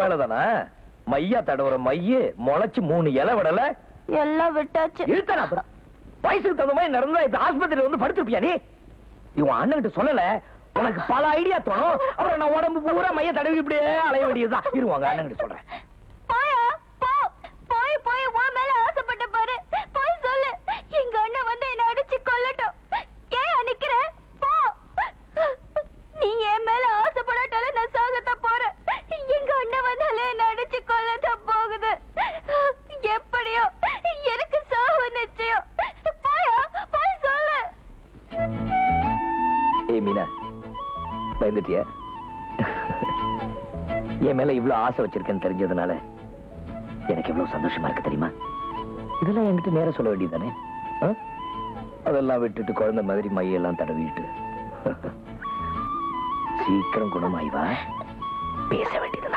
வேலை தானே மையா தடவுற மைய முளைச்சு மூணு இலை விடல எல்லாம் விட்டாச்சு இழுத்தன அப்புறம் வயசுக்கு தகுந்த மாதிரி நடந்தா இப்ப ஆஸ்பத்திரியில வந்து படுத்திருப்பியா நீ இவன் அண்ணன் கிட்ட சொல்லல உனக்கு பல ஐடியா தோணும் அப்புறம் நான் உடம்பு பூரா மைய தடவி இப்படியே அலைய வேண்டியதுதான் இருவாங்க அண்ணன் கிட்ட சொல்றேன் போயா போ போய் போய் உன் மேல ஆசைப்பட்ட பாரு போய் சொல்லு எங்க அண்ணன் வந்து என்ன அடிச்சு கொல்லட்டும் ஏன் அடிக்கிற போ நீ என் மேல ஆசைப்படாட்டாலும் நான் சாகத்தான் போறேன் எங்க அண்ணன் வந்தாலே என்ன அடிச்சு கொல்லத்தான் போகுது எப்படியோ எனக்கு சாவு நிச்சயம் போயா போய் சொல்லு ஏய் மீனா பயந்துட்டிய என் மேல இவ்வளவு ஆசை வச்சிருக்கேன்னு தெரிஞ்சதுனால எனக்கு எவ்வளவு சந்தோஷமா இருக்கு தெரியுமா இதெல்லாம் என்கிட்ட நேரம் சொல்ல வேண்டியதானே அதெல்லாம் விட்டுட்டு குழந்தை மாதிரி மையெல்லாம் தடவிட்டு சீக்கிரம் குணமாய்வா பேச வேண்டியது